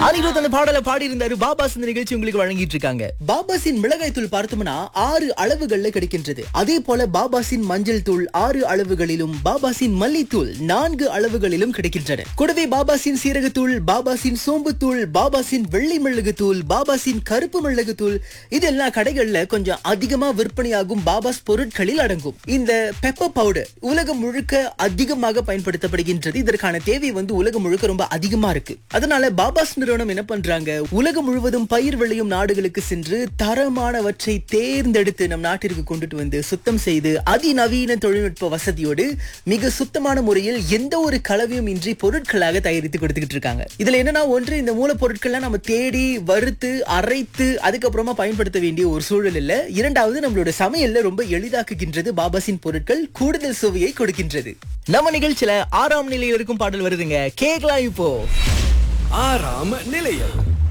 அனிருத் அந்த பாடலை பாடி இருந்தாரு பாபாஸ் இந்த நிகழ்ச்சி உங்களுக்கு வழங்கிட்டு இருக்காங்க பாபாஸின் மிளகாய் தூள் பார்த்தோம்னா ஆறு அளவுகள்ல கிடைக்கின்றது அதே போல பாபாஸின் மஞ்சள் தூள் ஆறு அளவுகளிலும் பாபாஸின் மல்லித்தூள் நான்கு அளவுகளிலும் கிடைக்கின்றன கூடவே பாபாஸின் சீரகத்தூள் பாபாஸின் சோம்புத்தூள் பாபாஸின் வெள்ளை மிளகு தூள் பாபாஸின் கருப்பு மிளகு தூள் இதெல்லாம் கடைகள்ல கொஞ்சம் அதிகமா விற்பனையாகும் பாபாஸ் பொருட்களில் அடங்கும் இந்த பெப்பர் பவுடர் உலகம் முழுக்க அதிகமாக பயன்படுத்தப்படுகின்றது இதற்கான தேவை வந்து உலகம் முழுக்க ரொம்ப அதிகமா இருக்கு அதனால பாபாஸ் நிறுவனம் என்ன பண்றாங்க உலகம் முழுவதும் பயிர் விளையும் நாடுகளுக்கு சென்று தரமானவற்றை தேர்ந்தெடுத்து நம் நாட்டிற்கு கொண்டுட்டு வந்து சுத்தம் செய்து அதிநவீன தொழில்நுட்ப வசதியோடு மிக சுத்தமான முறையில் எந்த ஒரு கலவையும் இன்றி பொருட்களாக தயாரித்து கொடுத்துக்கிட்டு இருக்காங்க இதுல என்னன்னா ஒன்று இந்த மூலப்பொருட்கள்லாம் நம்ம தேடி வறுத்து அரைத்து அதுக்கப்புறமா பயன்படுத்த வேண்டிய ஒரு சூழல் இல்ல இரண்டாவது நம்மளோட சமையல்ல ரொம்ப எளிதாக்குகின்றது பாபாஸின் பொருட்கள் கூடுதல் சுவையை கொடுக்கின்றது நம்ம நிகழ்ச்சியில ஆறாம் நிலையில் இருக்கும் பாடல் வருதுங்க கேக்கலாம் இப்போ ஆறாம் நிலையம்